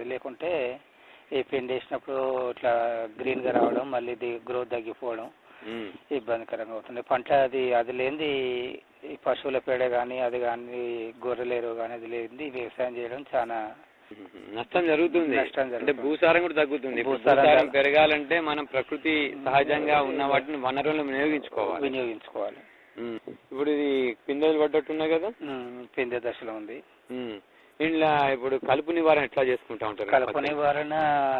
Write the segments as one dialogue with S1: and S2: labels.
S1: లేకుంటే ఈ పిండి వేసినప్పుడు ఇట్లా గ్రీన్గా రావడం మళ్ళీ ఇది గ్రోత్ తగ్గిపోవడం
S2: ఉమ్.
S1: ఇబ్బందికరంగా అవుతుంది పంట అది అది లేనిది ఈ పశువుల పేడ కానీ అది కానీ గొర్రెలేరు కానీ అది లేనిది వ్యవసాయం చేయడం చాలా
S2: ఉమ్. నష్టం జరుగుతుంది
S1: నష్టం
S2: అంటే
S1: జరుగుతుంది.
S2: భూసారం కూడా తగ్గుతుంది ఇప్పుడు
S1: భూసారం
S2: భూసారం
S1: తగ్గు-
S2: పెరగాలంటే మనం ప్రకృతి సహజంగా ఉన్న వాటిని వనరులను వినియోగించుకోవాలి
S1: వినియోగించుకోవాలి
S2: ఉమ్. ఇప్పుడు ఇది పిందెలు పడ్డట్టున్నాయి కదా
S1: ఉమ్, పిందె దశలో ఉంది
S2: ఉమ్. ఇంట్లో ఇప్పుడు కలుపు నివారణ ఎట్లా చేసుకుంటా ఉంటారు
S1: కలప నివారణ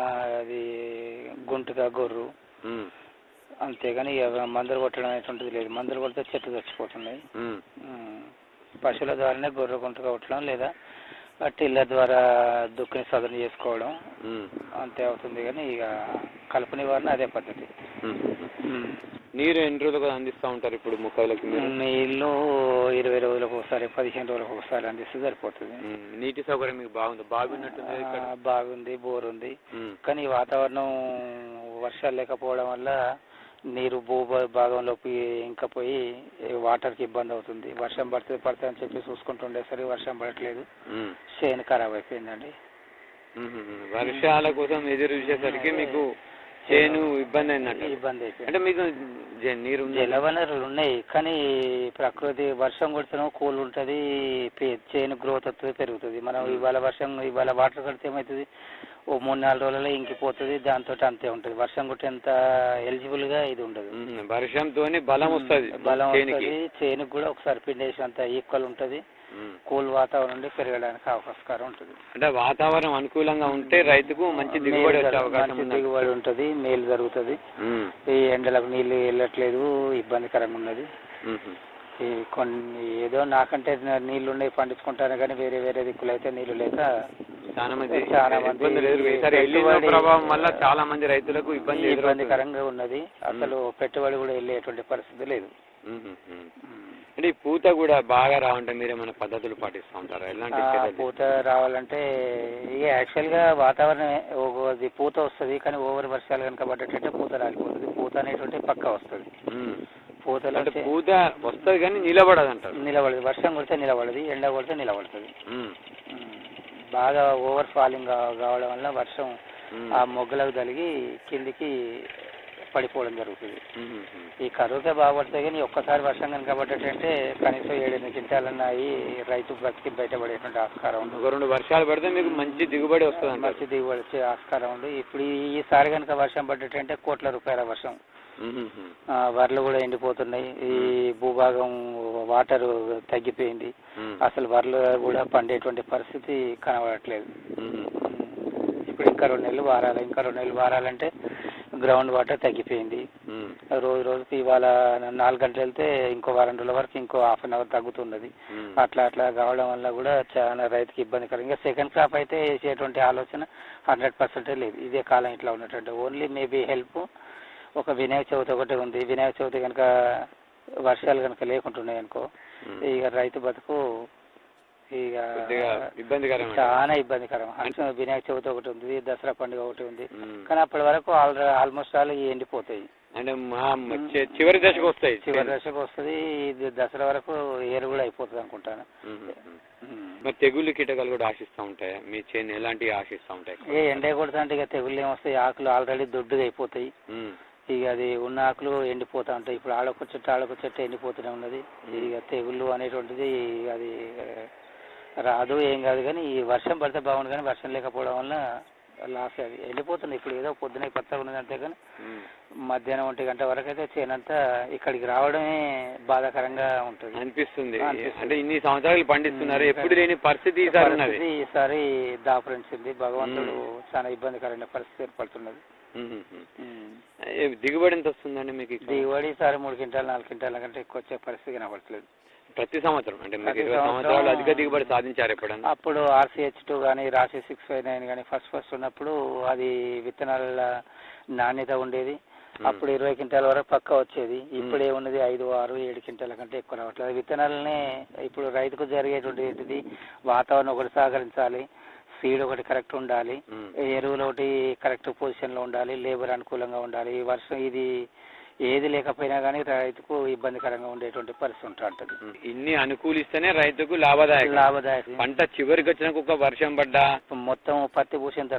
S1: అది గుంటుగా గొర్రు
S2: ఉమ్.
S1: అంతేగాని ఇక మందులు కొట్టడం అనేటువంటిది లేదు మందులు కొడితే చెట్లు చచ్చిపోతున్నాయి
S2: ఉమ్.
S1: ఉమ్, పశువుల ద్వారానే గొర్రె గుంట కొట్టడం లేదా ఆ టిల్ల ద్వారా దుక్కిని సదును చేసుకోవడం
S2: ఉమ్.
S1: అంతే అవుతుంది కానీ ఇక కలుపు నివారణ అదే పద్ధతి
S2: ఉమ్.
S1: ఉమ్.
S2: నీరు ఎన్ని రోజులకు అందిస్తూ ఉంటారు ఇప్పుడు మొక్కలకి మీరు
S1: నీళ్ళు ఇరవై రోజులకు ఒకసారి పదిహేను రోజులకు ఒకసారి అందిస్తే సరిపోతుంది
S2: ఉమ్. నీటి సౌకర్యం మీకు బాగుంది బావి ఉన్నట్టుంది కదా ఇక్కడ
S1: ఆ, బాగుంది బోర్ ఉంది
S2: ఉమ్.
S1: కానీ ఈ వాతావరణం వర్షాలు లేకపోవడం వల్ల నీరు భూ భాగంలోకి ఇంకా పోయి వాటర్కి ఇబ్బంది అవుతుంది వర్షం పడుతుంది పడుతుంది అని చెప్పి చూసుకుంటుండేసరికి వర్షం పడట్లేదు
S2: ఉమ్.
S1: చేను ఖరాబ్ అయిపోయిందండి
S2: ఉమ్. వర్షాల కోసం ఎదురు చూసేసరికి మీకు చేను ఇబ్బంది అయిందంట
S1: ఇబ్బంది అయిపోయింది
S2: అంటే మీకు జ- నీరు ఉందా?
S1: జల వనరులు ఉన్నాయి కానీ ప్రకృతి వర్షం కొడితేనో కూల్ ఉంటుంది చేను గ్రోత్ వస్తుంది పెరుగుతుంది మనం ఇవాళ వర్షం ఇవాళ వాటర్ కడితే ఏమవుతుంది ఓ మూడు నాలుగు రోజులలో ఇంకిపోతుంది దాంతో అంతే ఉంటుంది వర్షం కొట్టేంత ఎలిజిబుల్ గా ఇది ఉండదు
S2: ఉమ్. వర్షంతోనే బలం వస్తుంది
S1: బలం
S2: చేనికి
S1: వస్తుంది చేనుకు కూడా ఒకసారి పిండేసినంత ఈక్వల్ ఉంటుంది
S2: ఉమ్.
S1: కూల్ వాతావరణం నుండి పెరగడానికి అవకాశం ఉంటుంది
S2: అంటే వాతావరణం అనుకూలంగా ఉంటే రైతుకు మంచి దిగుబడి
S1: మేలు
S2: వచ్చే
S1: జరుగు-
S2: అవకాశం
S1: మంచి
S2: ఉంది
S1: దిగుబడి ఉంటుంది మేలు జరుగుతుంది
S2: ఉమ్.
S1: ఈ ఎండలకు నీళ్లు వెళ్ళట్లేదు ఇబ్బందికరంగా ఉన్నది
S2: ఉమ్.
S1: ఈ కొన్ని ఏదో నాకంటే నీళ్లు ఉన్నాయి పండించుకుంటాను కానీ వేరే వేరే దిక్కులు అయితే నీళ్లు లేక
S2: చాలా మంది
S1: చాలా మంది
S2: ఇబ్బందులు ఎదురు ఈసారి ఎల్లినో
S1: పెట్టుబడి-
S2: ప్రభావం వల్ల చాలా మంది రైతులకు ఇబ్బంది ఎదురవుతుంది.
S1: ఇబ్బందికరంగా ఉన్నది అసలు పెట్టుబడి కూడా వెళ్ళేటువంటి పరిస్థితి లేదు
S2: ఉమ్. ఉమ్. అంటే ఈ పూత కూడా బాగా రావంటే మీరు ఏమైనా పద్ధతులు పాటిస్తూ ఉంటారా ఎలాంటి
S1: ఆ,
S2: చర్యలు
S1: పూత రావాలంటే ఇక యాక్చువల్ గా వాతావరణం ఒకది పూత వస్తుంది కానీ ఓవర్ వర్షాలు కనుక పడ్డట్టయితే పూత రాలిపోతుంది పూత అనేటువంటి పక్క వస్తుంది
S2: ఉమ్.
S1: పూతలో
S2: అంటే
S1: చే-
S2: పూత వస్తుంది కానీ నిలబడదు అంటారు
S1: నిలబడదు వర్షం కొడితే నిలబడదు ఎండ కొడితే నిలబడుతుంది
S2: ఉమ్.
S1: ఉమ్. బాగా ఓవర్ ఫాలింగ్ కావడం వల్ల వర్షం
S2: ఉమ్.
S1: ఆ మొగ్గలకు తగిలి కిందికి పడిపోవడం జరుగుతుంది
S2: ఉమ్. ఉమ్.
S1: ఈ కరువుకే బాగుపడతాయి కానీ ఒక్కసారి వర్షం కనుక పడ్డట్టంటే కనీసం ఏడెనిమిది క్వింటాలన్నా అయి రైతు బ్రతికి బయటపడేటువంటి ఆస్కారం ఉంది
S2: ఒక రెండు వర్షాలు పడితే మీకు మంచి దిగుబడి వస్తుంది అంటారు
S1: మంచి దిగుబడి వచ్చే ఆస్కారం ఉంది ఇప్పుడు ఈ- ఈసారి కనుక వర్షం పడ్డట్టంటే కోట్ల రూపాయల వర్షం
S2: ఉమ్. ఉమ్.
S1: ఆ, వరలు కూడా ఎండిపోతున్నాయి ఈ భూభాగం వాటర్ తగ్గిపోయింది
S2: ఉమ్.
S1: అసలు వరలు కూడా పండేటువంటి పరిస్థితి కనబడట్లేదు
S2: ఉమ్.
S1: ఇప్పుడు ఇంకా రెండు నెలలు వారాలి ఇంకా రెండు నెలలు వారాలంటే గ్రౌండ్ వాటర్ తగ్గిపోయింది
S2: ఉమ్.
S1: రోజు రోజుకి ఇవాళ నాలుగు గంటలు వెళ్తే ఇంకో వారం రోజుల వరకు ఇంకో హాఫ్ అన్ అవర్ తగ్గుతున్నది
S2: ఉమ్.
S1: అట్లా అట్లా కావడం వల్ల కూడా చాలా రైతుకి ఇబ్బందికరంగా సెకండ్ క్రాప్ అయితే వేసేటువంటి ఆలోచన హండ్రెడ్ పర్సెంటే లేదు ఇదే కాలం ఇట్లా ఉన్నటువంటి ఓన్లీ మేబీ హెల్ప్ ఒక వినాయక చవితి ఒకటి ఉంది వినాయక చవితి కనుక వర్షాలు కనుక లేకుంటున్నాయి అనుకో
S2: ఉమ్.
S1: ఇక రైతు బతుకు ఇక
S2: కొద్దిగా ఇబ్బందికరం అండి.
S1: చాలా ఇబ్బందికరం అసలు వినాయక చవితి ఒకటి ఉంది దసరా పండుగ ఒకటి ఉంది
S2: ఉమ్.
S1: కానీ అప్పటి వరకు ఆల్ ఆల్మోస్ట్ ఆల్ ఇవి ఎండిపోతాయి
S2: అంటే మా చి- చివరి దశకు వస్తాయి
S1: చివరి దశకు వస్తుంది ఇది దసరా వరకు ఏరు కూడా అయిపోతుంది అనుకుంటాను
S2: ఉమ్. ఉమ్.
S1: ఉమ్.
S2: మరి తెగుళ్ళు కీటకాలు కూడా ఆశిస్తూ ఉంటాయి మీ చేను ఎలాంటివి ఆశిస్తూ ఉంటాయి
S1: ఏ ఎండే కొడుతుంటే ఇక తెగుళ్ళు ఏమొస్తాయి ఆకులు ఆల్రెడీ దొడ్డుగా అయిపోతాయి
S2: ఉమ్.
S1: ఇక అది ఉన్న ఆకులు ఎండిపోతా ఉంటాయి ఇప్పుడు ఆడొక చెట్టు ఆడొక చెట్టు ఎండిపోతూనే ఉన్నది ఇక తెగుళ్ళు అనేటువంటిది అది ఆ, రాదు ఏం కాదు కానీ ఈ వర్షం పడితే బాగుండు కానీ వర్షం లేకపోవడం వల్ల లాస్ అది వెళ్ళిపోతుంది ఇప్పుడు ఏదో పొద్దున కొత్తగా ఉన్నది అంతే కానీ
S2: ఉమ్.
S1: మధ్యాహ్నం ఒంటి గంట వరకు అయితే చేనంతా ఇక్కడికి రావడమే బాధాకరంగా ఉంటుంది
S2: అనిపిస్తుంది
S1: అనిపిస్తుంది.
S2: అంటే ఇన్ని సంవత్సరాలు పండిస్తున్నారు
S1: ఉమ్.
S2: ఎప్పుడు లేని పరిస్థితి ఈసారి ఉన్నది
S1: పరిస్థితి ఈసారి దాపురించింది భగవంతుడు చాలా ఇబ్బందికరమైన పరిస్థితి ఏర్పడుతున్నది
S2: ఉమ్. ఉమ్.
S1: ఉమ్.
S2: ఏ, దిగుబడి ఎంత వస్తుందండి మీకు ఇక్కడ?
S1: దిగుబడి ఈసారి మూడు క్వింటాలు నాలుగు క్వింటాల కంటే ఎక్కువ వచ్చే పరిస్థితి కనబడట్లేదు
S2: ప్రతి సంవత్సరం అంటే మీకు
S1: ప్రతి
S2: ఇరవై
S1: సంవత్సరం
S2: సంవత్సరాలు అధిక దిగుబడి సాధించారు ఎప్పుడన్నా
S1: అప్పుడు ఆర్సీహెచ్ టూ కానీ రాసి సిక్స్ ఫైవ్ నైన్ కానీ ఫస్ట్ ఫస్ట్ ఉన్నప్పుడు అది విత్తనాల నాణ్యత ఉండేది అప్పుడు ఇరవై క్వింటాల వరకు పక్క వచ్చేది ఇప్పుడు ఏమున్నది ఐదు ఆరు ఏడు క్వింటాల కంటే ఎక్కువ రావట్లేదు విత్తనాలనే ఇప్పుడు రైతుకు జరిగేటువంటి ఏంటిది వాతావరణం ఒకటి సహకరించాలి సీడ్ ఒకటి కరెక్ట్ ఉండాలి
S2: ఉమ్.
S1: ఎరువులు ఒకటి కరెక్ట్ పొజిషన్లో ఉండాలి లేబర్ అనుకూలంగా ఉండాలి ఈ వర్షం ఇది ఏది లేకపోయినా కానీ రైతుకు ఇబ్బందికరంగా ఉండేటువంటి పరిస్థితి ఉంటుంటుంది
S2: ఉమ్. ఇన్ని అనుకూలిస్తేనే రైతుకు లాభదాయకం
S1: లాభదాయకం
S2: పంట చివరికి వచ్చినాక ఒక వర్షం పడ్డా
S1: మొత్తం పత్తి పూసిన